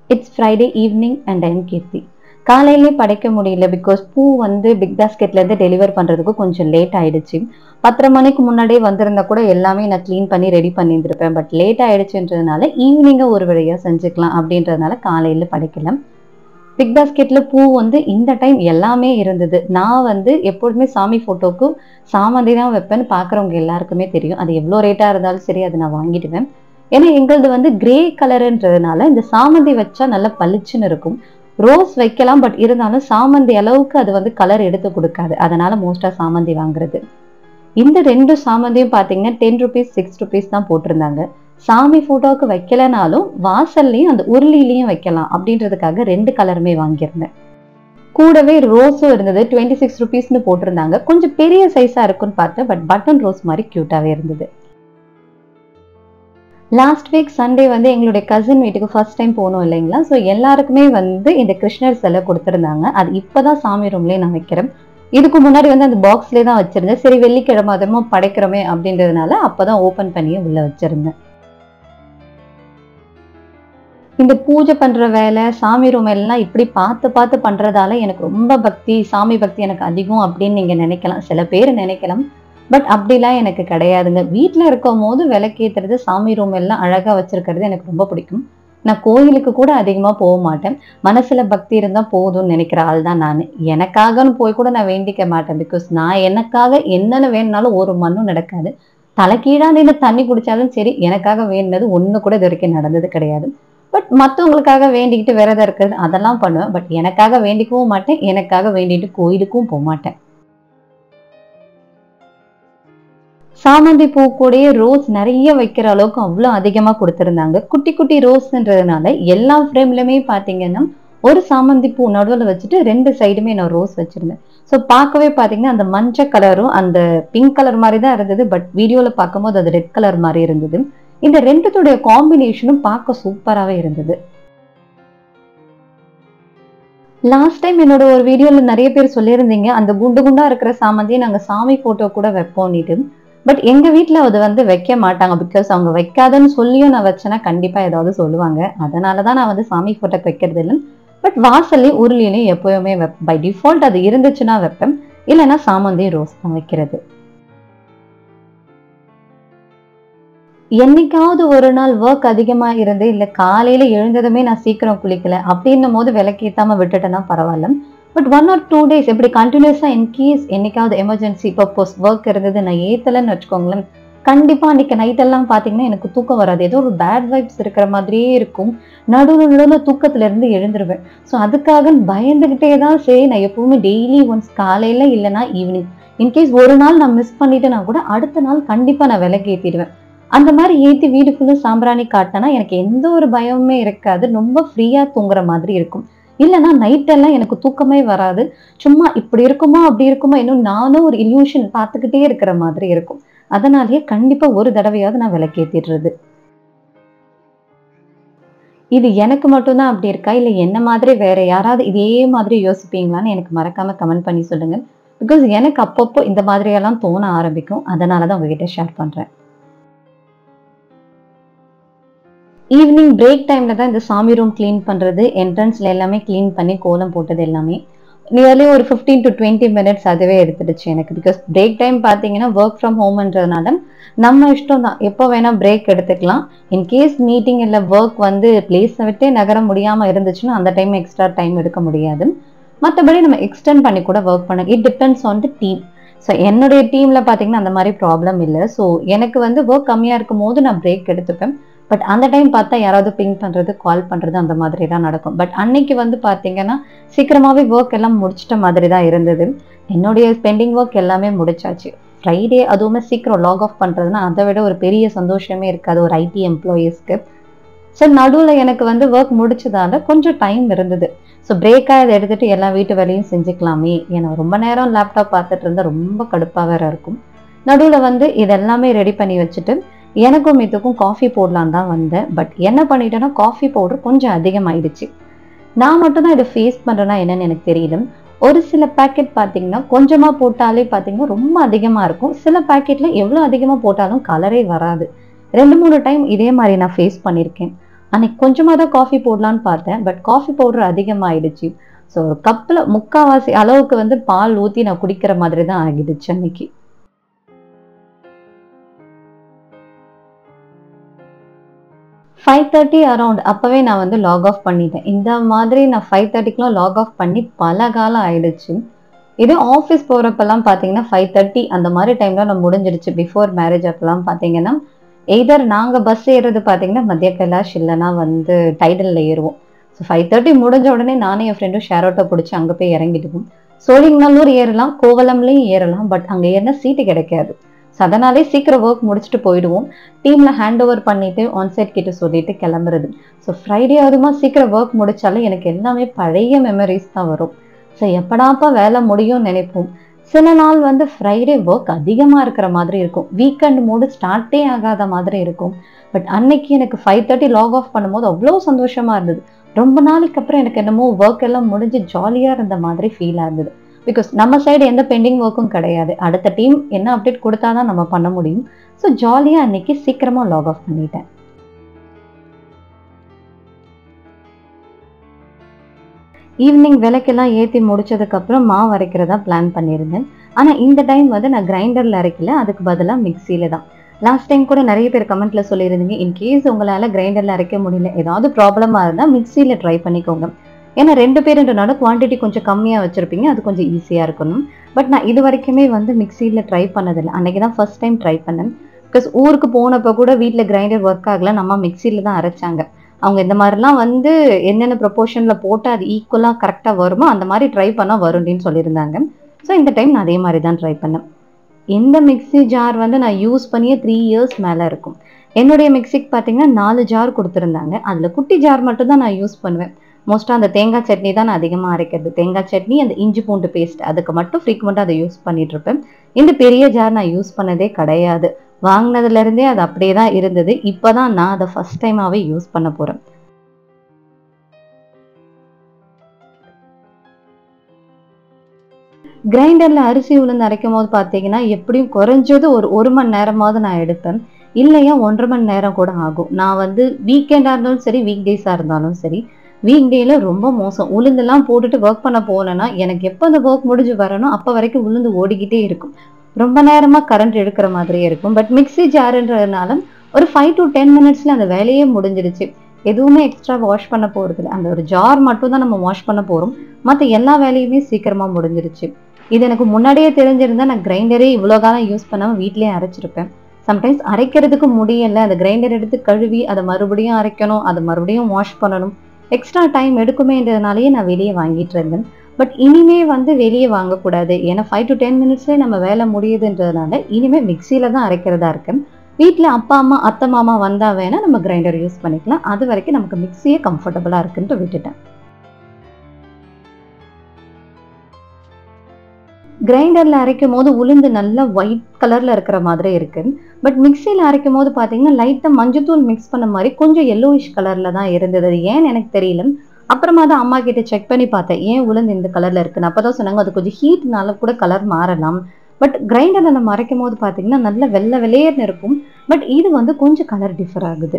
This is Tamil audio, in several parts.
it's Friday evening and I'm Keerthi காலையிலே படைக்க முடியல பிகாஸ் பூ வந்து பிக் பாஸ்கெட்ல இருந்து டெலிவர் பண்றதுக்கு கொஞ்சம் லேட் ஆயிடுச்சு பத்தரை மணிக்கு முன்னாடியே வந்திருந்தா கூட எல்லாமே நான் க்ளீன் பண்ணி ரெடி பண்ணியிருந்திருப்பேன் பட் லேட் ஆயிடுச்சுன்றதுனால ஈவினிங்கா ஒரு வழியா செஞ்சுக்கலாம் அப்படின்றதுனால காலையில படைக்கல பிக் பாஸ்கெட்ல பூ வந்து இந்த டைம் எல்லாமே இருந்தது நான் வந்து எப்பொழுதுமே சாமி போட்டோக்கு சாமந்தி தான் வைப்பேன்னு பார்க்குறவங்க எல்லாருக்குமே தெரியும் அது எவ்வளோ ரேட்டாக இருந்தாலும் சரி அதை நான் வாங்கிடுவேன் ஏன்னா எங்களது வந்து கிரே கலருன்றதுனால இந்த சாமந்தி வச்சா நல்லா பளிச்சுன்னு இருக்கும் ரோஸ் வைக்கலாம் பட் இருந்தாலும் சாமந்தி அளவுக்கு அது வந்து கலர் எடுத்து கொடுக்காது அதனால மோஸ்டா சாமந்தி வாங்குறது இந்த ரெண்டு சாமந்தியும் பார்த்தீங்கன்னா டென் ருபீஸ் சிக்ஸ் ருபீஸ் தான் போட்டிருந்தாங்க சாமி போட்டோவுக்கு வைக்கலனாலும் வாசல்லையும் அந்த உருளிலையும் வைக்கலாம் அப்படின்றதுக்காக ரெண்டு கலருமே வாங்கியிருந்தேன் கூடவே ரோஸும் இருந்தது டுவெண்ட்டி சிக்ஸ் ருபீஸ்னு போட்டிருந்தாங்க கொஞ்சம் பெரிய சைஸா இருக்குன்னு பார்த்தேன் பட் பட்டன் ரோஸ் மாதிரி கியூட்டாவே இருந்தது லாஸ்ட் வீக் சண்டே வந்து எங்களுடைய கசின் வீட்டுக்கு ஃபர்ஸ்ட் டைம் போனோம் இல்லைங்களா ஸோ எல்லாருக்குமே வந்து இந்த கிருஷ்ணர் சிலை கொடுத்துருந்தாங்க அது இப்போதான் சாமி ரூம்லேயே நான் வைக்கிறேன் இதுக்கு முன்னாடி வந்து அந்த பாக்ஸ்லேயே தான் வச்சிருந்தேன் சரி வெள்ளிக்கிழமை அதுவும் படைக்கிறோமே அப்படின்றதுனால அப்போதான் ஓப்பன் பண்ணி உள்ள வச்சிருந்தேன் இந்த பூஜை பண்ற வேலை சாமி ரூம் எல்லாம் இப்படி பார்த்து பார்த்து பண்றதால எனக்கு ரொம்ப பக்தி சாமி பக்தி எனக்கு அதிகம் அப்படின்னு நீங்க நினைக்கலாம் சில பேர் நினைக்கலாம் பட் அப்படிலாம் எனக்கு கிடையாதுங்க வீட்டில் இருக்கும் போது விளக்கேத்துறது சாமி ரூம் எல்லாம் அழகா வச்சிருக்கிறது எனக்கு ரொம்ப பிடிக்கும் நான் கோயிலுக்கு கூட அதிகமா போக மாட்டேன் மனசுல பக்தி இருந்தா போதும்னு நினைக்கிற ஆள் தான் நான் எனக்காகன்னு போய் கூட நான் வேண்டிக்க மாட்டேன் பிகாஸ் நான் எனக்காக என்னென்ன வேணும்னாலும் ஒரு மண்ணும் நடக்காது தலைக்கீழா நின்று தண்ணி குடிச்சாலும் சரி எனக்காக வேண்டினது ஒண்ணு கூட இது வரைக்கும் நடந்தது கிடையாது பட் மற்றவங்களுக்காக வேண்டிக்கிட்டு விரதம் இருக்கிறது அதெல்லாம் பண்ணுவேன் பட் எனக்காக வேண்டிக்கவும் மாட்டேன் எனக்காக வேண்டிட்டு கோயிலுக்கும் போக மாட்டேன் சாமந்தி பூ கூடயே ரோஸ் நிறைய வைக்கிற அளவுக்கு அவ்வளோ அதிகமா கொடுத்துருந்தாங்க குட்டி குட்டி ரோஸ்ன்றதுனால எல்லா ஃப்ரேம்லயுமே பாத்தீங்கன்னா ஒரு சாமந்தி பூ நடுவில் வச்சுட்டு ரெண்டு சைடுமே நான் ரோஸ் வச்சிருந்தேன் ஸோ பார்க்கவே பார்த்தீங்கன்னா அந்த மஞ்சள் கலரும் அந்த பிங்க் கலர் மாதிரி தான் இருந்தது பட் வீடியோவில் பார்க்கும்போது அது ரெட் கலர் மாதிரி இருந்தது இந்த ரெண்டுத்துடைய காம்பினேஷனும் பார்க்க சூப்பராகவே இருந்தது லாஸ்ட் டைம் என்னோட ஒரு வீடியோல நிறைய பேர் சொல்லியிருந்தீங்க அந்த குண்டு குண்டா இருக்கிற சாமந்தியை நாங்க சாமி போட்டோ கூட வைப்போம்னுட்டு பட் எங்க வீட்ல அது வந்து வைக்க மாட்டாங்க பிகாஸ் அவங்க வைக்காதன்னு சொல்லியும் நான் வச்சேன்னா கண்டிப்பா ஏதாவது சொல்லுவாங்க அதனாலதான் நான் வந்து சாமி போட்டோக்கு வைக்கிறது இல்லை பட் வாசல்லையும் உருளிலையும் எப்பவுமே பை டிஃபால்ட் அது இருந்துச்சுன்னா வைப்பேன் இல்லைன்னா சாமந்தி ரோஸ் தான் வைக்கிறது என்னைக்காவது ஒரு நாள் ஒர்க் அதிகமா இருந்து இல்ல காலையில எழுந்ததுமே நான் சீக்கிரம் குளிக்கல அப்படின்னும் போது விளக்கேத்தாம விட்டுட்டேன்னா பரவாயில்ல but one or two days இப்படி கண்டினியூஸா இன்கேஸ் என்னைக்காவது எமர்ஜென்சி பர்பஸ் ஒர்க் இருந்தது நான் ஏத்தலன்னு வச்சுக்கோங்களேன் கண்டிப்பா அன்னைக்கு நைட் எல்லாம் பாத்தீங்கன்னா எனக்கு தூக்கம் வராது ஏதோ ஒரு பேட் வைப்ஸ் இருக்கிற மாதிரியே இருக்கும் நடுவில் நடுவில் தூக்கத்துல இருந்து எழுந்துருவேன் ஸோ அதுக்காக பயந்துகிட்டே தான் சரி நான் எப்பவுமே டெய்லி ஒன்ஸ் காலையில இல்லைன்னா ஈவினிங் இன்கேஸ் ஒரு நாள் நான் மிஸ் பண்ணிட்டேன்னா கூட அடுத்த நாள் கண்டிப்பா நான் விலைக்கு ஏற்றிடுவேன் அந்த மாதிரி ஏற்றி வீடு ஃபுல்லும் சாம்பிராணி காட்டினா எனக்கு எந்த ஒரு பயமுமே இருக்காது ரொம்ப ஃப்ரீயா தூங்குற மாதிரி இருக்கும் இல்லைன்னா நைட்டெல்லாம் எனக்கு தூக்கமே வராது சும்மா இப்படி இருக்குமா அப்படி இருக்குமா இன்னும் நானும் ஒரு இல்யூஷன் பார்த்துக்கிட்டே இருக்கிற மாதிரி இருக்கும் அதனாலேயே கண்டிப்பா ஒரு தடவையாவது நான் விளக்கேற்றிடுறது இது எனக்கு மட்டும்தான் அப்படி இருக்கா இல்லை என்ன மாதிரி வேற யாராவது இதே மாதிரி யோசிப்பீங்களான்னு எனக்கு மறக்காம கமெண்ட் பண்ணி சொல்லுங்க பிகாஸ் எனக்கு அப்பப்போ இந்த மாதிரியெல்லாம் தோண ஆரம்பிக்கும் அதனால தான் உங்ககிட்ட ஷேர் பண்றேன் ஈவினிங் பிரேக் டைம்ல தான் இந்த சாமி ரூம் க்ளீன் பண்றது என்ட்ரன்ஸ்ல எல்லாமே க்ளீன் பண்ணி கோலம் போட்டது எல்லாமே நியர்லி ஒரு ஃபிஃப்டீன் டு டுவெண்ட்டி மினிட்ஸ் அதுவே எடுத்துடுச்சு எனக்கு பிகாஸ் பிரேக் டைம் பார்த்தீங்கன்னா ஒர்க் ஃப்ரம் ஹோம்ன்றதுனால நம்ம இஷ்டம் தான் எப்போ வேணா பிரேக் எடுத்துக்கலாம் இன்கேஸ் மீட்டிங் இல்லை ஒர்க் வந்து பிளேஸை விட்டே நகர முடியாம இருந்துச்சுன்னா அந்த டைம் எக்ஸ்ட்ரா டைம் எடுக்க முடியாது மற்றபடி நம்ம எக்ஸ்டெண்ட் பண்ணி கூட ஒர்க் பண்ண it depends on the team so என்னுடைய டீம்ல பார்த்தீங்கன்னா அந்த மாதிரி ப்ராப்ளம் இல்லை ஸோ எனக்கு வந்து ஒர்க் கம்மியாக இருக்கும் போது நான் பிரேக் எடுத்துப்பேன் பட் அந்த டைம் பார்த்தா யாராவது பிங் பண்றது கால் பண்றது அந்த மாதிரி தான் நடக்கும் பட் அன்னைக்கு வந்து பார்த்தீங்கன்னா சீக்கிரமாவே ஒர்க் எல்லாம் முடிச்சிட்ட மாதிரி தான் இருந்தது என்னுடைய பெண்டிங் ஒர்க் எல்லாமே முடிச்சாச்சு ஃப்ரைடே அதுவுமே சீக்கிரம் லாக் ஆஃப் பண்றதுன்னா அதை விட ஒரு பெரிய சந்தோஷமே இருக்காது ஒரு ஐடி எம்ப்ளாயீஸ்க்கு ஸோ நடுவில் எனக்கு வந்து ஒர்க் முடிச்சதால கொஞ்சம் டைம் இருந்தது ஸோ பிரேக்காக இதை எடுத்துட்டு எல்லா வீட்டு வேலையும் செஞ்சுக்கலாமே ஏன்னா ரொம்ப நேரம் லேப்டாப் பார்த்துட்டு இருந்தால் ரொம்ப கடுப்பாக வேற இருக்கும் நடுவில் வந்து இதெல்லாமே ரெடி பண்ணி வச்சுட்டு எனக்கும் இதுக்கும் காஃபி போடலான் தான் வந்தேன் பட் என்ன பண்ணிட்டேன்னா காஃபி பவுடர் கொஞ்சம் அதிகமாயிடுச்சு நான் மட்டும் தான் இதை ஃபேஸ் பண்ணுறேன்னா என்னன்னு எனக்கு தெரியல ஒரு சில பேக்கெட் பார்த்தீங்கன்னா கொஞ்சமாக போட்டாலே பார்த்தீங்கன்னா ரொம்ப அதிகமாக இருக்கும் சில பேக்கெட்டில் எவ்வளோ அதிகமாக போட்டாலும் கலரே வராது ரெண்டு மூணு டைம் இதே மாதிரி நான் ஃபேஸ் பண்ணியிருக்கேன் அன்னைக்கு கொஞ்சமாக தான் காஃபி போடலான்னு பார்த்தேன் பட் காஃபி பவுடர் அதிகமாயிடுச்சு ஸோ ஒரு கப்பில் முக்காவாசி அளவுக்கு வந்து பால் ஊற்றி நான் குடிக்கிற மாதிரி தான் ஆகிடுச்சு அன்னைக்கு ஃபைவ் தேர்ட்டி அரௌண்ட் அப்போவே நான் வந்து லாக் ஆஃப் பண்ணிட்டேன் இந்த மாதிரி நான் ஃபைவ் தேர்ட்டிக்கெலாம் லாக் ஆஃப் பண்ணி பல காலம் ஆயிடுச்சு இது ஆஃபீஸ் போகிறப்பெல்லாம் பார்த்தீங்கன்னா ஃபைவ் தேர்ட்டி அந்த மாதிரி டைம்ல நான் முடிஞ்சிடுச்சு பிஃபோர் மேரேஜ் அப்பெல்லாம் பார்த்தீங்கன்னா எய்தர் நாங்கள் பஸ் ஏறுறது பார்த்தீங்கன்னா மத்திய கைலாஷ் இல்லைன்னா வந்து டைடலில் ஏறுவோம் ஸோ ஃபைவ் தேர்ட்டி முடிஞ்ச உடனே நானே என் ஃப்ரெண்டும் ஷேர் ஆட்டோ பிடிச்சி அங்கே போய் இறங்கிடுவோம் சோழிங்கநல்லூர் ஏறலாம் கோவலம்லையும் ஏறலாம் பட் அங்கே ஏறினா சீட்டு கிடைக்காது ஸோ அதனாலே சீக்கிரம் ஒர்க் முடிச்சுட்டு போயிடுவோம் டீமில் ஹேண்ட் ஓவர் பண்ணிட்டு ஆன்சைட் கிட்ட சொல்லிட்டு கிளம்புறது ஸோ ஃப்ரைடே அதுமா சீக்கிரம் ஒர்க் முடிச்சாலும் எனக்கு எல்லாமே பழைய மெமரிஸ் தான் வரும் ஸோ எப்படாப்பா வேலை முடியும்னு நினைப்போம் சில நாள் வந்து ஃப்ரைடே ஒர்க் அதிகமாக இருக்கிற மாதிரி இருக்கும் வீக்கெண்ட் மூடு ஸ்டார்ட்டே ஆகாத மாதிரி இருக்கும் பட் அன்னைக்கு எனக்கு ஃபைவ் தேர்ட்டி லாக் ஆஃப் பண்ணும்போது அவ்வளோ சந்தோஷமா இருந்தது ரொம்ப நாளைக்கு அப்புறம் எனக்கு என்னமோ ஒர்க் எல்லாம் முடிஞ்சு ஜாலியாக இருந்த மாதிரி ஃபீலாக இருந்தது பிகாஸ் நம்ம சைடு எந்த பெண்டிங் ஒர்க்கும் கிடையாது அடுத்த டீம் என்ன அப்டேட் கொடுத்தாதான் நம்ம பண்ண முடியும் ஸோ ஜாலியாக அன்னைக்கு சீக்கிரமாக லாக் ஆஃப் பண்ணிட்டேன் ஈவினிங் விளக்கெல்லாம் ஏற்றி முடிச்சதுக்கப்புறம் மாவு அரைக்கிறதா பிளான் பண்ணியிருந்தேன் ஆனால் இந்த டைம் வந்து நான் கிரைண்டரில் அரைக்கல அதுக்கு பதிலாக மிக்சியில தான் லாஸ்ட் டைம் கூட நிறைய பேர் கமெண்ட்ல சொல்லியிருந்தீங்க இன்கேஸ் உங்களால் கிரைண்டரில் அரைக்க முடியல ஏதாவது ப்ராப்ளமாக இருந்தால் மிக்சியில் ட்ரை பண்ணிக்கோங்க ஏன்னா ரெண்டு பேருன்றனால குவான்டிட்டி கொஞ்சம் கம்மியாக வச்சுருப்பீங்க அது கொஞ்சம் ஈஸியாக இருக்கணும் பட் நான் இது வரைக்குமே வந்து மிக்சியில் ட்ரை பண்ணதில்லை அன்னைக்கு தான் ஃபர்ஸ்ட் டைம் ட்ரை பண்ணேன் பிகாஸ் ஊருக்கு போனப்போ கூட வீட்டில் கிரைண்டர் ஒர்க் ஆகல நம்ம மிக்சியில் தான் அரைச்சாங்க அவங்க இந்த மாதிரிலாம் வந்து என்னென்ன ப்ரொபோர்ஷனில் போட்டு அது ஈக்குவலாக கரெக்டாக வருமோ அந்த மாதிரி ட்ரை பண்ணால் வரும் அப்படின்னு சொல்லியிருந்தாங்க ஸோ இந்த டைம் நான் அதே மாதிரி தான் ட்ரை பண்ணேன் இந்த மிக்ஸி ஜார் வந்து நான் யூஸ் பண்ணியே த்ரீ இயர்ஸ் மேலே இருக்கும் என்னுடைய மிக்ஸிக்கு பார்த்தீங்கன்னா நாலு ஜார் கொடுத்துருந்தாங்க அதில் குட்டி ஜார் மட்டும் தான் நான் யூஸ் பண்ணுவேன் மோஸ்ட்டாக அந்த தேங்காய் சட்னி தான் நான் அதிகமாக அரைக்கிறது தேங்காய் சட்னி அந்த இஞ்சி பூண்டு பேஸ்ட் அதுக்கு மட்டும் ஃப்ரீக்வெண்ட்டாக அதை யூஸ் பண்ணிட்டு இருப்பேன் இந்த பெரிய ஜார் நான் யூஸ் பண்ணதே கிடையாது வாங்கினதுல இருந்தே அது அப்படியே தான் இருந்தது இப்போதான் நான் அதை ஃபர்ஸ்ட் டைமாவே யூஸ் பண்ண போறேன் கிரைண்டர்ல அரிசி உளுந்து அரைக்கும் போது பார்த்தீங்கன்னா எப்படியும் குறைஞ்சது ஒரு ஒரு மணி நேரமாவது நான் எடுப்பேன் இல்லையா ஒன்றரை மணி நேரம் கூட ஆகும் நான் வந்து வீக்கெண்டாக இருந்தாலும் சரி வீக் டேஸாக இருந்தாலும் சரி வீக் டேல ரொம்ப மோசம் உளுந்தெல்லாம் போட்டுட்டு ஒர்க் பண்ண போனேன்னா எனக்கு எப்போ அந்த ஒர்க் முடிஞ்சு வரணும் அப்போ வரைக்கும் உளுந்து ஓடிக்கிட்டே இருக்கும் ரொம்ப நேரமா கரண்ட் எடுக்கிற மாதிரியே இருக்கும் பட் மிக்ஸி ஜாருன்றதுனால ஒரு ஃபைவ் டு டென் மினிட்ஸ்ல அந்த வேலையே முடிஞ்சிடுச்சு எதுவுமே எக்ஸ்ட்ரா வாஷ் பண்ண போறது இல்லை அந்த ஒரு ஜார் மட்டும் தான் நம்ம வாஷ் பண்ண போறோம் மற்ற எல்லா வேலையுமே சீக்கிரமா முடிஞ்சிருச்சு இது எனக்கு முன்னாடியே தெரிஞ்சிருந்தா நான் கிரைண்டரே இவ்வளோ காலம் யூஸ் பண்ணாம வீட்லயே அரைச்சிருப்பேன் சம்டைம்ஸ் அரைக்கிறதுக்கு முடியல அந்த கிரைண்டர் எடுத்து கழுவி அதை மறுபடியும் அரைக்கணும் அதை மறுபடியும் வாஷ் பண்ணணும் எக்ஸ்ட்ரா டைம் எடுக்குமேன்றதுனாலயே நான் வெளியே வாங்கிட்டு இருந்தேன் பட் இனிமே வந்து வெளியே வாங்கக்கூடாது ஏன்னா ஃபைவ் டு டென் மினிட்ஸ்லேயே நம்ம வேலை முடியுதுன்றதுனால இனிமே மிக்சியில தான் அரைக்கிறதா இருக்கேன் வீட்டில் அப்பா அம்மா அத்தை மாமா வந்தா வேணா நம்ம கிரைண்டர் யூஸ் பண்ணிக்கலாம் அது வரைக்கும் நமக்கு மிக்சியே கம்ஃபர்டபுளாக இருக்குன்ட்டு விட்டுட்டேன் கிரைண்டர்ல அரைக்கும் போது உளுந்து நல்லா ஒயிட் கலர்ல இருக்கிற மாதிரி இருக்கு பட் மிக்சியில் அரைக்கும் போது பார்த்தீங்கன்னா லைட்டாக மஞ்சத்தூள் மிக்ஸ் பண்ண மாதிரி கொஞ்சம் எல்லோயிஷ் கலர்ல தான் இருந்தது அது ஏன்னு எனக்கு தெரியல அப்புறமா தான் அம்மா கிட்ட செக் பண்ணி பார்த்தேன் ஏன் உளுந்து இந்த கலர்ல இருக்குன்னு அப்பதான் சொன்னாங்க அது கொஞ்சம் ஹீட்னால கூட கலர் மாறலாம் பட் கிரைண்டர்ல நம்ம அரைக்கும் போது பார்த்தீங்கன்னா நல்ல வெள்ளை வெள்ளையர்னு இருக்கும் பட் இது வந்து கொஞ்சம் கலர் டிஃபர் ஆகுது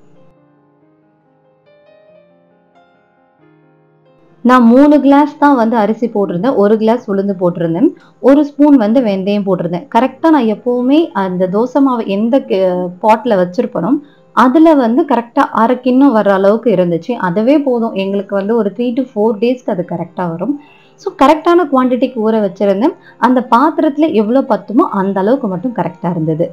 நான் மூணு கிளாஸ் தான் வந்து அரிசி போட்டிருந்தேன் ஒரு கிளாஸ் உளுந்து போட்டிருந்தேன் ஒரு ஸ்பூன் வந்து வெந்தயம் போட்டிருந்தேன் கரெக்டாக நான் எப்போவுமே அந்த தோசை மாவு எந்த பாட்டில் வச்சிருப்பனோ அதில் வந்து கரெக்டாக அரை கிண்ணம் வர அளவுக்கு இருந்துச்சு அதுவே போதும் எங்களுக்கு வந்து ஒரு த்ரீ டு ஃபோர் டேஸ்க்கு அது கரெக்டாக வரும் ஸோ கரெக்டான குவான்டிட்டிக்கு ஊற வச்சிருந்தேன் அந்த பாத்திரத்தில் எவ்வளோ பத்துமோ அந்த அளவுக்கு மட்டும் கரெக்டாக இருந்தது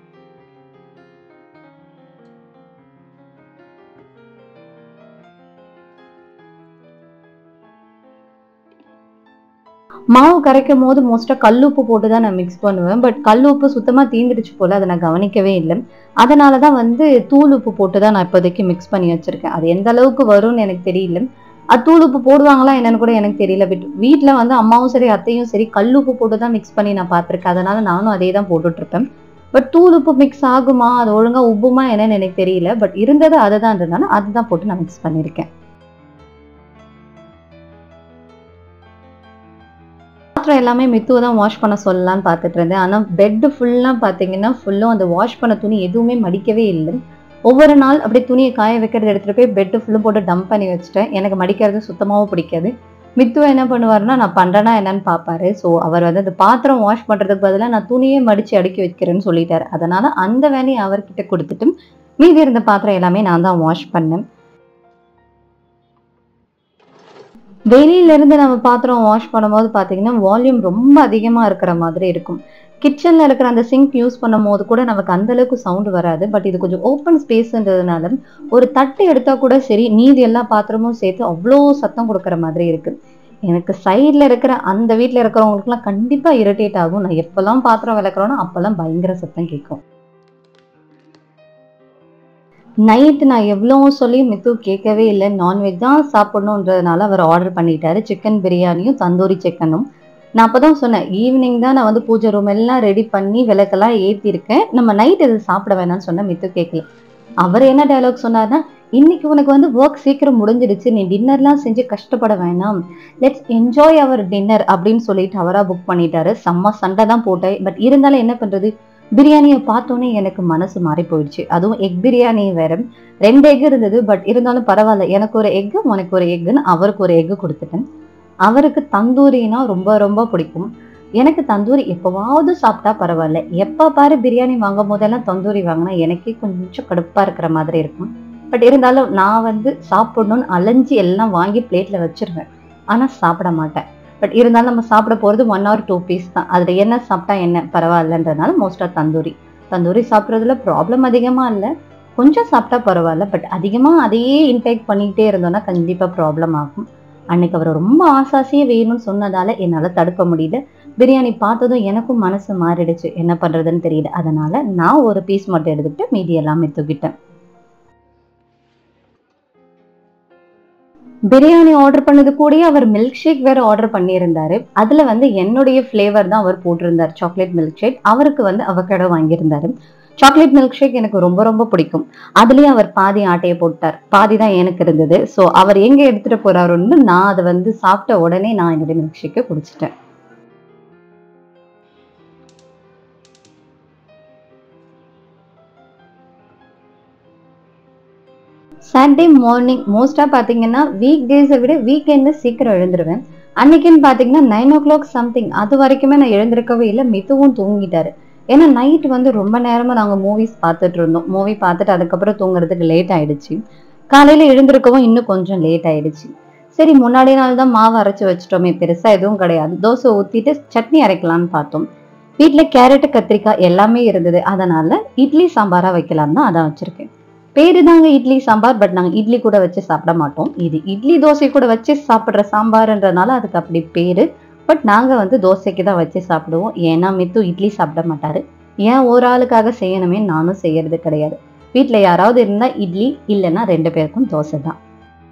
மாவு கரைக்கும் போது மோஸ்ட்டாக கல்லுப்பு போட்டு தான் நான் மிக்ஸ் பண்ணுவேன் பட் கல்லுப்பு சுத்தமாக தீந்துடுச்சு போல் அதை நான் கவனிக்கவே இல்லை அதனால தான் வந்து தூள் உப்பு போட்டு தான் நான் இப்போதைக்கு மிக்ஸ் பண்ணி வச்சுருக்கேன் அது எந்த அளவுக்கு வரும்னு எனக்கு தெரியல அது தூள் உப்பு போடுவாங்களா என்னன்னு கூட எனக்கு தெரியல பட் வீட்டில் வந்து அம்மாவும் சரி அத்தையும் சரி கல்லுப்பு போட்டு தான் மிக்ஸ் பண்ணி நான் பார்த்துருக்கேன் அதனால நானும் அதே தான் போட்டுட்ருப்பேன் பட் தூள் உப்பு மிக்ஸ் ஆகுமா அது ஒழுங்காக உப்புமா என்னன்னு எனக்கு தெரியல பட் இருந்தது அதை தான் இருந்ததுனால அதுதான் போட்டு நான் மிக்ஸ் பண்ணியிருக்கேன் பாத்திரம் எல்லாமே மித்துவை தான் வாஷ் பண்ண சொல்லலாம்னு பார்த்துட்டு இருந்தேன் ஆனால் பெட்டு ஃபுல்லாக பார்த்தீங்கன்னா ஃபுல்லும் அந்த வாஷ் பண்ண துணி எதுவுமே மடிக்கவே இல்லை ஒவ்வொரு நாள் அப்படி துணியை காய வைக்கிறது எடுத்துட்டு போய் பெட்டு ஃபுல்லும் போட்டு டம்ப் பண்ணி வச்சுட்டேன் எனக்கு மடிக்கிறது சுத்தமாகவும் பிடிக்காது மித்து என்ன பண்ணுவாருன்னா நான் பண்றேனா என்னன்னு பார்ப்பாரு ஸோ அவர் வந்து அந்த பாத்திரம் வாஷ் பண்றதுக்கு பதிலாக நான் துணியே மடிச்சு அடுக்கி வைக்கிறேன்னு சொல்லிட்டாரு அதனால அந்த வேலையை அவர்கிட்ட கொடுத்துட்டு மீதி இருந்த பாத்திரம் எல்லாமே நான் தான் வாஷ் பண்ணேன் வெளியில இருந்து நம்ம பாத்திரம் வாஷ் பண்ணும்போது பாத்தீங்கன்னா வால்யூம் ரொம்ப அதிகமா இருக்கிற மாதிரி இருக்கும் கிச்சன்ல இருக்கிற அந்த சிங்க் யூஸ் பண்ணும் போது கூட நமக்கு அந்த அளவுக்கு சவுண்ட் வராது பட் இது கொஞ்சம் ஓப்பன் ஸ்பேஸ்ன்றதுனால ஒரு தட்டு எடுத்தா கூட சரி மீதி எல்லா பாத்திரமும் சேர்த்து அவ்வளோ சத்தம் கொடுக்குற மாதிரி இருக்கு எனக்கு சைட்ல இருக்கிற அந்த வீட்ல இருக்கிறவங்களுக்குலாம் கண்டிப்பா இரிட்டேட் ஆகும் நான் எப்பெல்லாம் பாத்திரம் விளக்குறோனோ அப்பெல்லாம் பயங்கர சத்தம் கேட்கும் நைட் நான் எவ்வளோ சொல்லி மித்து கேட்கவே இல்லை நான்வெஜ் தான் சாப்பிடணுன்றதுனால அவர் ஆர்டர் பண்ணிட்டாரு சிக்கன் பிரியாணியும் தந்தூரி சிக்கனும் நான் அப்பதான் சொன்னேன் ஈவினிங் தான் நான் வந்து பூஜை ரூம் எல்லாம் ரெடி பண்ணி விளக்கெல்லாம் ஏற்றிருக்கேன் நம்ம நைட் இது சாப்பிட வேணாம்னு சொன்ன மித்து கேட்கல அவர் என்ன டயலாக் சொன்னார்னா இன்னைக்கு உனக்கு வந்து ஒர்க் சீக்கிரம் முடிஞ்சிடுச்சு நீ டின்னர்லாம் செஞ்சு கஷ்டப்பட வேணாம் லெட்ஸ் என்ஜாய் அவர் டின்னர் அப்படின்னு சொல்லிட்டு அவரா புக் பண்ணிட்டாரு செம்ம சண்டை தான் போட்டேன் பட் இருந்தாலும் என்ன பண்றது பிரியாணியை பார்த்தோன்னே எனக்கு மனசு மாறி போயிடுச்சு அதுவும் எக் பிரியாணி வேற ரெண்டு எக் இருந்தது பட் இருந்தாலும் பரவாயில்ல எனக்கு ஒரு எக்கு உனக்கு ஒரு எக்குன்னு அவருக்கு ஒரு எக்கு கொடுத்துட்டேன் அவருக்கு தந்தூரினா ரொம்ப ரொம்ப பிடிக்கும் எனக்கு தந்தூரி எப்பவாவது சாப்பிட்டா பரவாயில்ல எப்போ பாரு பிரியாணி வாங்கும் போதெல்லாம் தந்தூரி வாங்கினா எனக்கே கொஞ்சம் கடுப்பா இருக்கிற மாதிரி இருக்கும் பட் இருந்தாலும் நான் வந்து சாப்பிடணும்னு அலைஞ்சு எல்லாம் வாங்கி பிளேட்ல வச்சிருவேன் ஆனா சாப்பிட மாட்டேன் பட் இருந்தாலும் நம்ம சாப்பிட போறது ஒன் ஆர் டூ பீஸ் தான் அதுல என்ன சாப்பிட்டா என்ன பரவாயில்லன்றதுனால மோஸ்டா தந்தூரி தந்தூரி சாப்பிட்றதுல ப்ராப்ளம் அதிகமா இல்லை கொஞ்சம் சாப்பிட்டா பரவாயில்ல பட் அதிகமா அதையே இன்டேக் பண்ணிக்கிட்டே இருந்தோம்னா கண்டிப்பா ப்ராப்ளம் ஆகும் அன்னைக்கு அவர் ரொம்ப ஆசாசியே வேணும்னு சொன்னதால என்னால தடுக்க முடியல பிரியாணி பார்த்ததும் எனக்கும் மனசு மாறிடுச்சு என்ன பண்றதுன்னு தெரியல அதனால நான் ஒரு பீஸ் மட்டும் எடுத்துக்கிட்டு மீதி எல்லாமே தூக்கிட்டேன் பிரியாணி ஆர்டர் பண்ணது கூடயே அவர் மில்க் ஷேக் வேற ஆர்டர் பண்ணியிருந்தாரு அதுல வந்து என்னுடைய ஃப்ளேவர் தான் அவர் போட்டிருந்தார் சாக்லேட் மில்க் ஷேக் அவருக்கு வந்து அவக்கடை வாங்கியிருந்தாரு சாக்லேட் மில்க் ஷேக் எனக்கு ரொம்ப ரொம்ப பிடிக்கும் அதுலயும் அவர் பாதி ஆட்டையை போட்டார் பாதி தான் எனக்கு இருந்தது ஸோ அவர் எங்க எடுத்துட்டு போறாருன்னு நான் அதை வந்து சாப்பிட்ட உடனே நான் என்னுடைய மில்க் ஷேக்கை குடிச்சிட்டேன் சாட்டர்டே மார்னிங் மோஸ்டா பாத்தீங்கன்னா வீக் டேஸை விட வீக்கெண்ட்ல சீக்கிரம் எழுந்துருவேன் அன்னைக்குன்னு பாத்தீங்கன்னா நைன் ஓ கிளாக் சம்திங் அது வரைக்குமே நான் எழுந்திருக்கவே இல்லை மிகவும் தூங்கிட்டாரு ஏன்னா நைட் வந்து ரொம்ப நேரமா நாங்க மூவிஸ் பார்த்துட்டு இருந்தோம் மூவி பார்த்துட்டு அதுக்கப்புறம் தூங்குறதுக்கு லேட் ஆயிடுச்சு காலையில எழுந்திருக்கவும் இன்னும் கொஞ்சம் லேட் ஆயிடுச்சு சரி முன்னாடி நாள் தான் மாவு அரைச்சு வச்சிட்டோமே பெருசா எதுவும் கிடையாது தோசை ஊத்திட்டு சட்னி அரைக்கலாம்னு பார்த்தோம் வீட்டுல கேரட் கத்திரிக்காய் எல்லாமே இருந்தது அதனால இட்லி சாம்பாரா வைக்கலாம் தான் அதான் வச்சிருக்கேன் பேரு தாங்க இட்லி சாம்பார் பட் நாங்க இட்லி கூட வச்சு சாப்பிட மாட்டோம் இது இட்லி தோசை கூட வச்சு சாப்பிடுற சாம்பார்ன்றனால அதுக்கு அப்படி பேரு பட் நாங்க வந்து தோசைக்கு தான் வச்சு சாப்பிடுவோம் ஏன்னா மித்து இட்லி சாப்பிட மாட்டாரு ஏன் ஒரு ஆளுக்காக செய்யணுமே நானும் செய்யறது கிடையாது வீட்ல யாராவது இருந்தா இட்லி இல்லைன்னா ரெண்டு பேருக்கும் தோசை தான்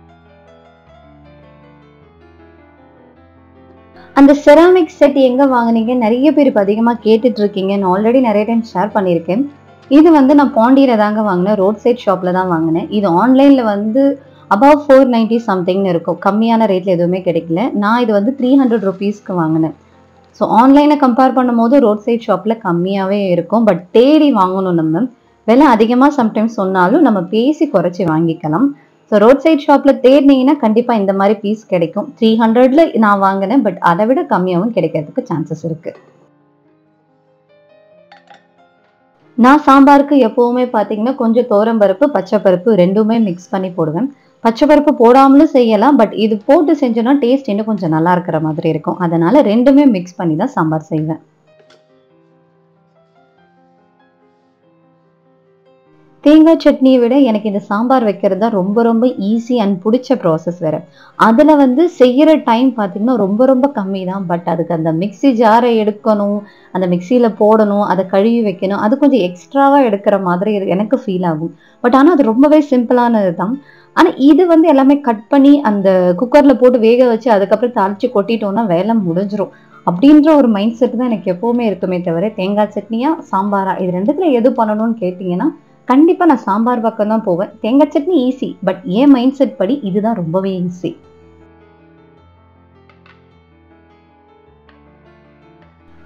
அந்த செராமிக் செட் எங்க வாங்குனீங்க நிறைய பேர் இப்போ அதிகமா கேட்டுட்டு இருக்கீங்க நான் ஆல்ரெடி நிறைய டைம் ஷேர் பண்ணியிருக்கேன் இது வந்து நான் பாண்டியில தாங்க வாங்கினேன் ரோட் சைட் ஷாப்ல தான் வாங்கினேன் இது ஆன்லைன்ல வந்து அபவ் ஃபோர் நைன்டி சம்திங்னு இருக்கும் கம்மியான ரேட்ல எதுவுமே கிடைக்கல நான் இது வந்து த்ரீ ஹண்ட்ரட் ருபீஸ்க்கு வாங்கினேன் ஸோ ஆன்லைனை கம்பேர் பண்ணும்போது ரோட் சைட் ஷாப்ல கம்மியாவே இருக்கும் பட் தேடி வாங்கணும் நம்ம விலை அதிகமாக சம்டைம்ஸ் சொன்னாலும் நம்ம பேசி குறைச்சி வாங்கிக்கலாம் ஸோ ரோட் சைட் ஷாப்ல தேடினீங்கன்னா கண்டிப்பா இந்த மாதிரி பீஸ் கிடைக்கும் த்ரீ ஹண்ட்ரட்ல நான் வாங்கினேன் பட் அதை விட கம்மியாகவும் கிடைக்கிறதுக்கு சான்சஸ் இருக்கு நான் சாம்பாருக்கு எப்பவுமே பார்த்தீங்கன்னா கொஞ்சம் தோரம்பருப்பு பச்சைப்பருப்பு ரெண்டுமே மிக்ஸ் பண்ணி போடுவேன் பச்சைப்பருப்பு போடாமலும் செய்யலாம் பட் இது போட்டு செஞ்சோன்னா டேஸ்ட் இன்னும் கொஞ்சம் நல்லா இருக்கிற மாதிரி இருக்கும் அதனால ரெண்டுமே மிக்ஸ் பண்ணி தான் சாம்பார் செய்வேன் தேங்காய் சட்னியை விட எனக்கு இந்த சாம்பார் வைக்கிறது தான் ரொம்ப ரொம்ப ஈஸி அண்ட் பிடிச்ச ப்ராசஸ் வேற அதில் வந்து செய்கிற டைம் பார்த்தீங்கன்னா ரொம்ப ரொம்ப கம்மி தான் பட் அதுக்கு அந்த மிக்ஸி ஜாரை எடுக்கணும் அந்த மிக்சியில் போடணும் அதை கழுவி வைக்கணும் அது கொஞ்சம் எக்ஸ்ட்ராவாக எடுக்கிற மாதிரி இரு- எனக்கு ஃபீல் ஆகும் பட் ஆனால் அது ரொம்பவே சிம்பிளானது தான் ஆனால் இது வந்து எல்லாமே கட் பண்ணி அந்த குக்கரில் போட்டு வேக வச்சு அதுக்கப்புறம் தாளிச்சு கொட்டிட்டோம்னா வேலை முடிஞ்சிரும் அப்படின்ற ஒரு மைண்ட் செட் தான் எனக்கு எப்பவுமே இருக்குமே தவிர தேங்காய் சட்னியா சாம்பாரா இது ரெண்டுத்துல எது பண்ணணும்னு கேட்டிங்கன்னா கண்டிப்பா நான் சாம்பார் பக்கம் தான் போவேன் தேங்காய் சட்னி ஈஸி பட் என் மைண்ட் செட் படி இதுதான் ரொம்பவே ஈஸி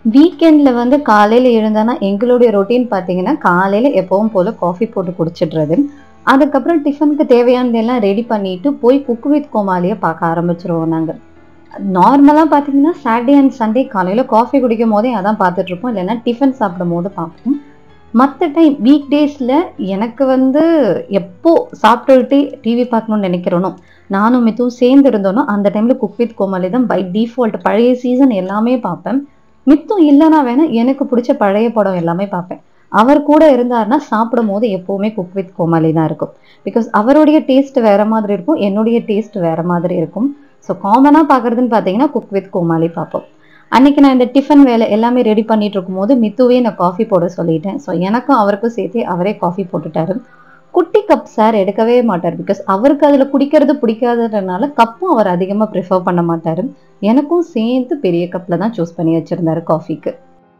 வீக்கெண்ட்ல வந்து காலையில எழுந்தானா எங்களுடைய ரொட்டீன் பார்த்தீங்கன்னா காலையில எப்பவும் போல காஃபி போட்டு குடிச்சிடுறது அதுக்கப்புறம் டிஃபனுக்கு தேவையானதெல்லாம் ரெடி பண்ணிட்டு போய் குக் வித் கோமாளியை பார்க்க ஆரம்பிச்சிருவோம் நாங்கள் நார்மலாக பார்த்தீங்கன்னா சாட்டர்டே அண்ட் சண்டே காலையில் காஃபி குடிக்கும் போதே அதான் பார்த்துட்டு இருப்போம் இல்லைன்னா டிஃபன் சாப்பிடும் போது பார்ப்போம் மற்ற டைம் வீக் டேஸில் எனக்கு வந்து எப்போ சாப்பிட்டுட்டு டிவி பார்க்கணும்னு நினைக்கிறேனோ நானும் மித்தும் சேர்ந்து இருந்தோனோ அந்த டைமில் குக் வித் கோமாளி தான் பை டிஃபால்ட் பழைய சீசன் எல்லாமே பார்ப்பேன் மித்தும் இல்லைனா வேணா எனக்கு பிடிச்ச பழைய படம் எல்லாமே பார்ப்பேன் அவர் கூட இருந்தாருன்னா சாப்பிடும் போது எப்பவுமே குக் வித் கோமாளி தான் இருக்கும் பிகாஸ் அவருடைய டேஸ்ட் வேற மாதிரி இருக்கும் என்னுடைய டேஸ்ட் வேற மாதிரி இருக்கும் ஸோ காமனாக பார்க்குறதுன்னு பார்த்தீங்கன்னா குக் வித் கோமாளி பார்ப்போம் அன்னைக்கு நான் இந்த டிஃபன் வேலை எல்லாமே ரெடி பண்ணிட்டு இருக்கும்போது மித்துவே நான் காஃபி போட சொல்லிட்டேன் ஸோ எனக்கும் அவருக்கும் சேர்த்து அவரே காஃபி போட்டுட்டாரு குட்டி கப் சார் எடுக்கவே மாட்டார் பிகாஸ் அவருக்கு அதில் குடிக்கிறது பிடிக்காததுனால கப்பும் அவர் அதிகமாக ப்ரிஃபர் பண்ண மாட்டார் எனக்கும் சேர்த்து பெரிய கப்பில் தான் சூஸ் பண்ணி வச்சுருந்தாரு காஃபிக்கு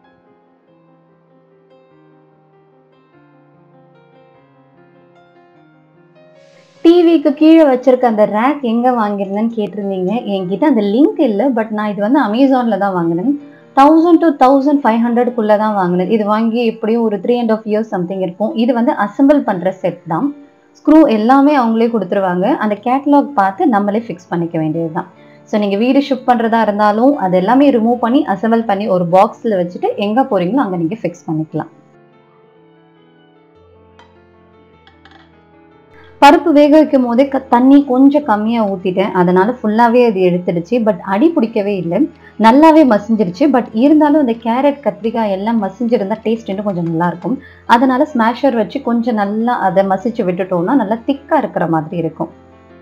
டிவிக்கு கீழே வச்சிருக்க அந்த ரேக் எங்க வாங்கியிருந்தேன்னு கேட்டிருந்தீங்க என்கிட்ட அந்த லிங்க் இல்லை பட் நான் இது வந்து அமேசான்ல தான் வாங்கினேன் தௌசண்ட் டு தௌசண்ட் ஃபைவ் ஹண்ட்ரட்குள்ள தான் வாங்கினேன் இது வாங்கி எப்படியும் ஒரு three and half years something இருக்கும் இது வந்து அசம்பிள் பண்ற செட் தான் ஸ்க்ரூ எல்லாமே அவங்களே கொடுத்துருவாங்க அந்த கேட்டலாக் பார்த்து நம்மளே ஃபிக்ஸ் பண்ணிக்க வேண்டியது தான் ஸோ நீங்கள் வீடு ஷிஃப்ட் பண்ணுறதா இருந்தாலும் அது எல்லாமே ரிமூவ் பண்ணி அசம்பிள் பண்ணி ஒரு பாக்ஸில் வச்சுட்டு எங்கே போகிறீங்களோ அங்கே நீங்கள் ஃபிக்ஸ் பண்ணிக்கலாம் பருப்பு வேக வைக்கும் போதே க தண்ணி கொஞ்சம் கம்மியாக ஊற்றிட்டேன் அதனால ஃபுல்லாகவே அது எடுத்துடுச்சு பட் அடி பிடிக்கவே இல்லை நல்லாவே மசிஞ்சிருச்சு பட் இருந்தாலும் இந்த கேரட் கத்திரிக்காய் எல்லாம் மசிஞ்சிருந்தா டேஸ்ட் இன்னும் கொஞ்சம் நல்லா இருக்கும் அதனால ஸ்மாஷர் வச்சு கொஞ்சம் நல்லா அதை மசிச்சு விட்டுட்டோம்னா நல்லா திக்காக இருக்கிற மாதிரி இருக்கும்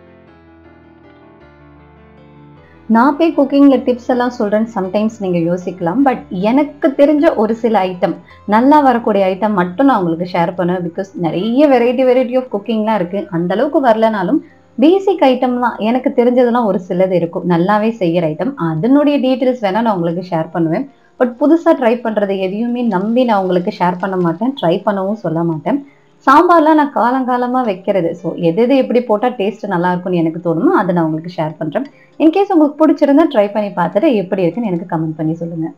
நான் போய் குக்கிங்கில் டிப்ஸ் எல்லாம் சொல்கிறேன்னு சம்டைம்ஸ் நீங்கள் யோசிக்கலாம் பட் எனக்கு தெரிஞ்ச ஒரு சில ஐட்டம் நல்லா வரக்கூடிய ஐட்டம் மட்டும் நான் உங்களுக்கு ஷேர் பண்ணுவேன் பிகாஸ் நிறைய வெரைட்டி வெரைட்டி ஆஃப் குக்கிங்லாம் இருக்குது அந்த அளவுக்கு வரலனாலும் பேசிக் ஐட்டம்லாம் எனக்கு தெரிஞ்சதெல்லாம் ஒரு சிலது இருக்கும் நல்லாவே செய்கிற ஐட்டம் அதனுடைய டீட்டெயில்ஸ் வேணால் நான் உங்களுக்கு ஷேர் பண்ணுவேன் பட் புதுசாக ட்ரை பண்ணுறது எதையுமே நம்பி நான் உங்களுக்கு ஷேர் பண்ண மாட்டேன் ட்ரை பண்ணவும் சொல்ல மாட்டேன் சாம்பார்லாம் நான் காலங்காலமாக வைக்கிறது ஸோ எது எது எப்படி போட்டால் டேஸ்ட் நல்லா இருக்கும்னு எனக்கு தோணுமோ அதை நான் உங்களுக்கு ஷேர் பண்ணுறேன் இன்கேஸ் உங்களுக்கு பிடிச்சிருந்தா ட்ரை பண்ணி பார்த்துட்டு எப்படி இருக்குன்னு எனக்கு கமெண்ட் பண்ணி சொல்லுங்கள்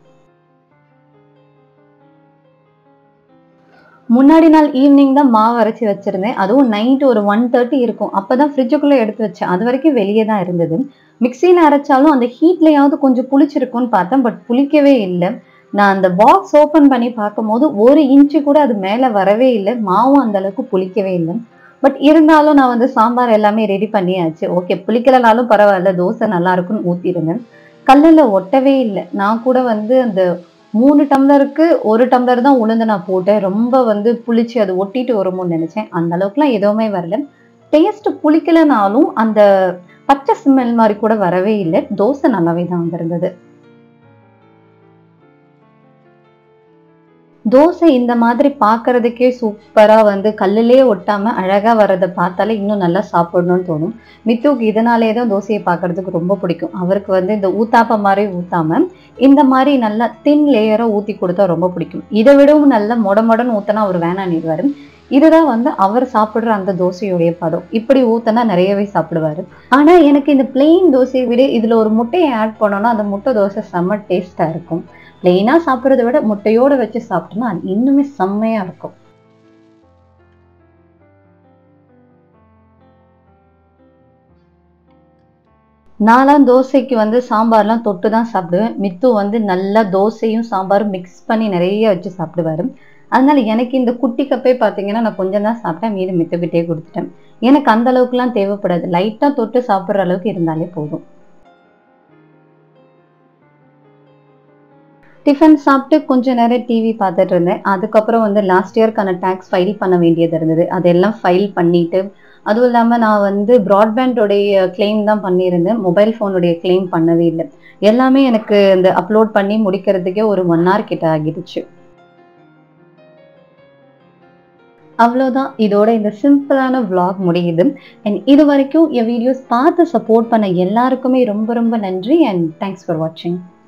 முன்னாடி நாள் ஈவினிங் தான் மாவு அரைச்சி வச்சிருந்தேன் அதுவும் நைட்டு ஒரு ஒன் தேர்ட்டி இருக்கும் அப்பதான் ஃப்ரிட்ஜுக்குள்ளே எடுத்து வச்சேன் அது வரைக்கும் வெளியே தான் இருந்தது மிக்சியில் அரைச்சாலும் அந்த ஹீட்லையாவது கொஞ்சம் புளிச்சிருக்கும்னு பார்த்தேன் பட் புளிக்கவே இல்லை நான் அந்த பாக்ஸ் ஓப்பன் பண்ணி பார்க்கும்போது ஒரு இன்ச்சு கூட அது மேலே வரவே இல்லை மாவும் அந்த அளவுக்கு புளிக்கவே இல்லை பட் இருந்தாலும் நான் வந்து சாம்பார் எல்லாமே ரெடி பண்ணியாச்சு ஓகே புளிக்கலனாலும் பரவாயில்ல தோசை நல்லா இருக்கும்னு ஊற்றிருந்தேன் கல்லில் ஒட்டவே இல்லை நான் கூட வந்து அந்த மூணு டம்ளருக்கு ஒரு டம்ளர் தான் உளுந்து நான் போட்டேன் ரொம்ப வந்து புளிச்சு அது ஒட்டிட்டு வருமோன்னு நினைச்சேன் அந்த அளவுக்குலாம் எதுவுமே வரல டேஸ்ட் புளிக்கலனாலும் அந்த பச்சை ஸ்மெல் மாதிரி கூட வரவே இல்லை தோசை நல்லாவே தான் வந்திருந்தது தோசை இந்த மாதிரி பார்க்கறதுக்கே சூப்பரா வந்து கல்லுலே ஒட்டாம அழகா வர்றதை பார்த்தாலே இன்னும் நல்லா சாப்பிடணும்னு தோணும் மித்துக்கு இதனாலே தான் தோசையை பார்க்கறதுக்கு ரொம்ப பிடிக்கும் அவருக்கு வந்து இந்த ஊத்தாப்ப மாதிரி ஊத்தாம இந்த மாதிரி நல்லா தின் லேயரா ஊத்தி கொடுத்தா ரொம்ப பிடிக்கும் இதை விடவும் நல்லா மொட மொடன்னு ஊத்தினா அவர் வேணான்னிடுவாரு இதுதான் வந்து அவர் சாப்பிடுற அந்த தோசையுடைய பதம் இப்படி ஊத்தினா நிறையவே சாப்பிடுவாரு ஆனா எனக்கு இந்த பிளெயின் தோசையை விட இதுல ஒரு முட்டையை ஆட் பண்ணோம்னா அந்த முட்டை தோசை செம்ம டேஸ்டா இருக்கும் பிளெயினா சாப்பிட்றத விட முட்டையோட வச்சு சாப்பிட்டோம்னா அது இன்னுமே செம்மையா இருக்கும் நான்லாம் தோசைக்கு வந்து சாம்பார்லாம் தொட்டு தான் சாப்பிடுவேன் மித்து வந்து நல்லா தோசையும் சாம்பாரும் மிக்ஸ் பண்ணி நிறைய வச்சு சாப்பிடுவாரு அதனால எனக்கு இந்த குட்டி கப்பே பார்த்தீங்கன்னா நான் கொஞ்சம் தான் சாப்பிட்டேன் மீது மித்தக்கிட்டே கொடுத்துட்டேன் எனக்கு அந்த அளவுக்குலாம் தேவைப்படாது லைட்டாக தொட்டு சாப்பிட்ற அளவுக்கு இருந்தாலே போதும் டிஃபன் சாப்பிட்டு கொஞ்ச நேரம் டிவி பார்த்துட்டு இருந்தேன் அதுக்கப்புறம் வந்து லாஸ்ட் இயர்க்கான டேக்ஸ் ஃபைல் பண்ண வேண்டியது இருந்தது அதெல்லாம் ஃபைல் பண்ணிட்டு அதுவும் இல்லாமல் நான் வந்து ப்ராட்பேண்டோடைய கிளைம் தான் பண்ணியிருந்தேன் மொபைல் ஃபோனுடைய கிளைம் பண்ணவே இல்லை எல்லாமே எனக்கு இந்த அப்லோட் பண்ணி முடிக்கிறதுக்கே ஒரு ஒன் ஹவர் கிட்ட ஆகிடுச்சு அவ்வளோதான் இதோட இந்த சிம்பிளான vlog முடியுது அண்ட் இது வரைக்கும் என் வீடியோஸ் பார்த்து சப்போர்ட் பண்ண எல்லாருக்குமே ரொம்ப ரொம்ப நன்றி அண்ட் தேங்க்ஸ் ஃபார் வாட்சிங்